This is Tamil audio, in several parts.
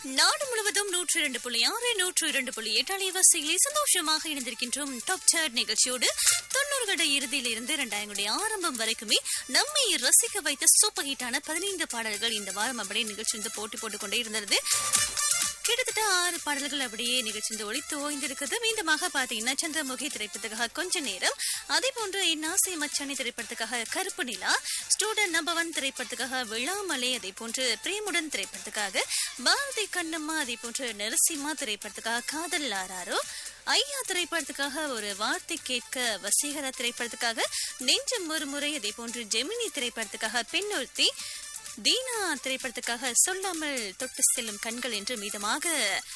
நாடு முழுவதும் நூற்று இரண்டு புள்ளி ஆறு நூற்று இரண்டு புள்ளி எட்டு அலைவரிசையில் சந்தோஷமாக இணைந்திருக்கின்றோம் டாப் சார்ட் நிகழ்ச்சியோடு தொண்ணூறுகட இறுதியில் இருந்து இரண்டாயிரம் ஆரம்பம் வரைக்குமே நம்மை ரசிக்க வைத்த சூப்பர் ஹிட்டான பதினைந்து பாடல்கள் இந்த வாரம் அப்படியே நிகழ்ச்சி வந்து போட்டி போட்டுக்கொண்டே இருந்தது கிட்டத்தட்ட ஆறு பாடல்கள் அப்படியே நிகழ்ச்சி வந்து ஒழித்து ஓய்ந்திருக்குது மீண்டுமாக பாத்தீங்கன்னா சந்திரமுகி திரைப்படத்துக்காக கொஞ்ச நேரம் அதே போன்று இந்நாசை மச்சானி திரைப்படத்துக்காக கருப்பு நிலா ஸ்டூடெண்ட் நம்பர் ஒன் திரைப்படத்துக்காக விழாமலை அதே போன்று பிரேமுடன் திரைப்படத்துக்காக பாரதி கண்ணம்மா அதே போன்று நரசிம்மா திரைப்படத்துக்காக காதல் ஆராரோ ஐயா திரைப்படத்துக்காக ஒரு வார்த்தை கேட்க வசீகரா திரைப்படத்துக்காக நெஞ்சம் ஒரு முறை அதே போன்று ஜெமினி திரைப்படத்துக்காக பெண்ணொருத்தி தீனா திரைப்படத்துக்காக சொல்லாமல் தொட்டு செல்லும் கண்கள் என்று மீதமாக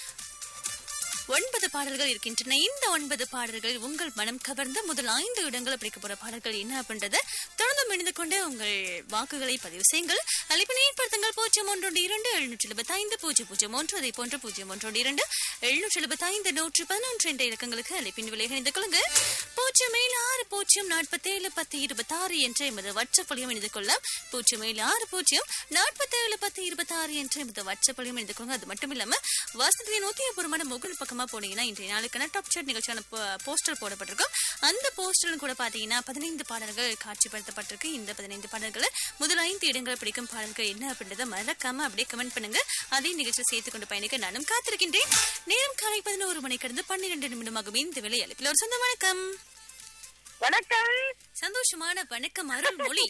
ஒன்பது பாடல்கள் இருக்கின்றன இந்த ஒன்பது பாடல்கள் உங்கள் மனம் கவர்ந்த முதல் ஐந்து இடங்களை பிடிக்க போற பாடல்கள் என்ன அப்படின்றத தொடர்ந்து இணைந்து கொண்டு உங்கள் வாக்குகளை பதிவு செய்யுங்கள் அழைப்பினை ஏற்படுத்துங்கள் பூஜ்ஜியம் ஒன்றொன்று இரண்டு எழுநூற்றி எழுபத்தி ஐந்து பூஜ்ஜியம் பூஜ்ஜியம் ஒன்று அதே போன்று பூஜ்ஜியம் ஒன்றொன்று இரண்டு எழுநூற்றி எழுபத்தி ஐந்து நூற்று பதினொன்று என்ற இலக்கங்களுக்கு அழைப்பின் விலை இணைந்து கொள்ளுங்க பூஜ்ஜியம் ஏழு ஆறு பூஜ்ஜியம் நாற்பத்தேழு பத்து இருபத்தாறு என்ற எமது வாட்ஸ்அப்லையும் இணைந்து கொள்ளலாம் பூஜ்ஜியம் ஏழு ஆறு பூஜ்ஜியம் நாற்பத்தேழு பத்து இருபத்தாறு என்ற எமது வாட்ஸ்அப்லையும் இணைந்து கொள்ளுங்க அது மட்டும் இல்லாம வசதி நூத்தியபூர்வமான முகல் பக்கமா போனீங்கன்னா இன்றைய நாளுக்கான டாப் சாட் நிகழ்ச்சியான போஸ்டர் போடப்பட்டிருக்கும் அந்த போஸ்டரும் கூட பாத்தீங்கன்னா பதினைந்து பாடல்கள் காட்சிப்படுத்தப்பட்டிருக்கு இந்த பதினைந்து பாடல்கள் முதல் ஐந்து இடங்கள் பிடிக்கும் பாடல்கள் என்ன அப்படின்றத மறக்காம அப்படியே கமெண்ட் பண்ணுங்க அதே நிகழ்ச்சியை சேர்த்து கொண்டு பயணிக்க நானும் காத்திருக்கின்றேன் நேரம் காலை பதினோரு மணி கடந்து பன்னிரண்டு நிமிடமாகும் இந்த வேலை அழைப்பில் ஒரு சொந்த வணக்கம் வணக்கம் சந்தோஷமான வணக்கம் அருள்மொழி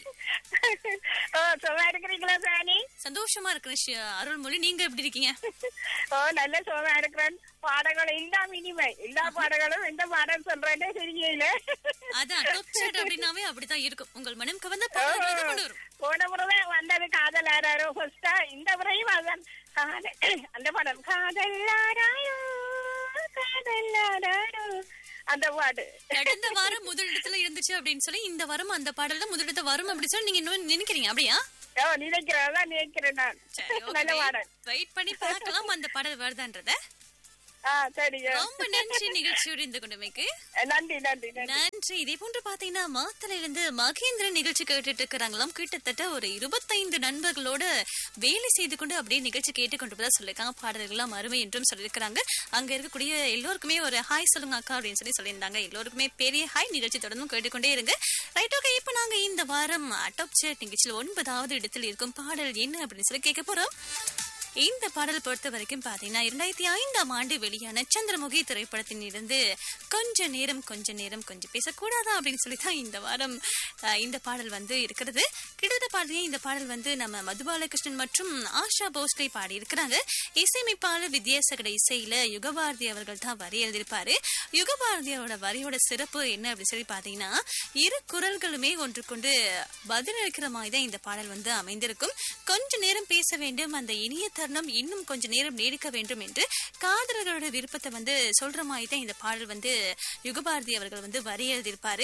ஓ சுகமா இருக்கிறீங்களா சாணி சந்தோஷமா இருக்கிற ஷி- அருள்மொழி நீங்க எப்படி இருக்கீங்க ஓ நல்ல சுகமா இருக்கிறேன் பாடங்கள் எல்லாம் இனிமை எல்லா பாடங்களும் எந்த பாடம் சொல்றேன்னே தெரியல அதான் டாப் சாட் அப்படின்னாவே அப்படித்தான் இருக்கும் உங்கள் மனம் கவர்ந்த பாடல்களை தான் கொண்டு வரும் போன முறை வந்தது காதல் ஆராரோ ஃபர்ஸ்டா இந்த முறையும் அதான் காதல் அந்த பாடம் காதல் ஆராயோ காதல் ஆராரோ அந்த பாட்டு கடந்த வாரம் முதலிடத்துல இருந்துச்சு அப்படின்னு சொல்லி இந்த வாரம் அந்த பாடல்ல முதலிடத்துல வரும் அப்படின்னு சொல்லி நீங்க இன்னும் நினைக்கிறீங்க அப்படியா ஓ நினைக்கிறதா நினைக்கிறேன் நான் சரி நல்ல பாடல் வெயிட் பண்ணி பார்க்கலாம் அந்த பாடல் வருதான்றத ஆ சரிங்க ரொம்ப நன்றி நிகழ்ச்சியோடு இந்த கொண்டுமைக்கு நன்றி நன்றி நன்றி நன்றி இதே போன்று பாத்தீங்கன்னா மாத்தல இருந்து மகேந்திரன் நிகழ்ச்சி கேட்டுட்டு இருக்கிறாங்களாம் கிட்டத்தட்ட ஒரு இருபத்தைந்து நண்பர்களோட வேலை செய்து கொண்டு அப்படியே நிகழ்ச்சி கேட்டுக்கொண்டு போதா சொல்லியிருக்காங்க பாடல்கள்லாம் அருமை என்றும் சொல்லியிருக்கிறாங்க அங்க இருக்கக்கூடிய எல்லோருக்குமே ஒரு ஹாய் சொல்லுங்க அக்கா அப்படின்னு சொல்லி சொல்லியிருந்தாங்க எல்லோருக்குமே பெரிய ஹாய் நிகழ்ச்சி தொடர்ந்தும் கேட்டுக்கொண்டே இருங்க ரைட் ஓகே இப்போ நாங்க இந்த வாரம் டாப் சேட் நிகழ்ச்சியில் ஒன்பதாவது இடத்தில் இருக்கும் பாடல் என்ன அப்படின்னு சொல்லி கேட்க போறோம் இந்த பாடல் பொறுத்த வரைக்கும் பாத்தீங்கன்னா இரண்டாயிரத்தி ஐந்தாம் ஆண்டு வெளியான சந்திரமுகி திரைப்படத்தின் இருந்து கொஞ்ச நேரம் கொஞ்ச நேரம் கொஞ்சம் பேசக்கூடாதா அப்படின்னு சொல்லி தான் இந்த வாரம் அஹ், இந்த பாடல் வந்து இருக்கிறது கிட்டத்தட்ட பாடலையே இந்த பாடல் வந்து நம்ம மதுபாலகிருஷ்ணன் மற்றும் ஆஷா போஸ்லே பாடி இருக்கிறாங்க இசையமைப்பாளர் வித்யாசகட இசையில யுகபாரதி அவர்கள் தான் வரி எழுதியிருப்பாரு யுகபாரதியோட வரியோட சிறப்பு என்ன அப்படின்னு சொல்லி பாத்தீங்கன்னா இரு குரல்களுமே ஒன்றுக்கொண்டு பதிலளிக்கிற மாதிரி தான் இந்த பாடல் வந்து அமைந்திருக்கும் கொஞ்ச நேரம் பேச வேண்டும் அந்த இனிய தருணம் இன்னும் கொஞ்ச நேரம் நீடிக்க வேண்டும் என்று காதலர்களோட விருப்பத்தை வந்து சொல்ற மாதிரி தான் இந்த பாடல் வந்து யுகபாரதி அவர்கள் வந்து வரி எழுதியிருப்பாரு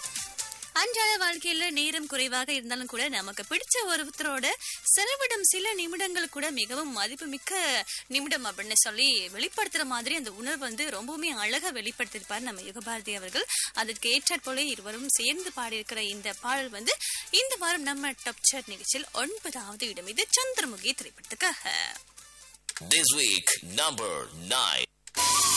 அன்றாட வாழ்க்கையில நேரம் குறைவாக இருந்தாலும் கூட நமக்கு பிடிச்ச ஒருத்தரோட செலவிடும் சில நிமிடங்கள் கூட மிகவும் மதிப்புமிக்க நிமிடம் அப்படின்னு சொல்லி வெளிப்படுத்துற மாதிரி அந்த உணர்வு வந்து ரொம்பவுமே அழகா வெளிப்படுத்தியிருப்பார் நம்ம யுகபாரதி அவர்கள் அதற்கு ஏற்றாற் போல இருவரும் சேர்ந்து பாடியிருக்கிற இந்த பாடல் வந்து இந்த வாரம் நம்ம டாப் சாட் நிகழ்ச்சியில் ஒன்பதாவது இடம் இது சந்திரமுகி திரைப்படத்துக்காக This week, number 9.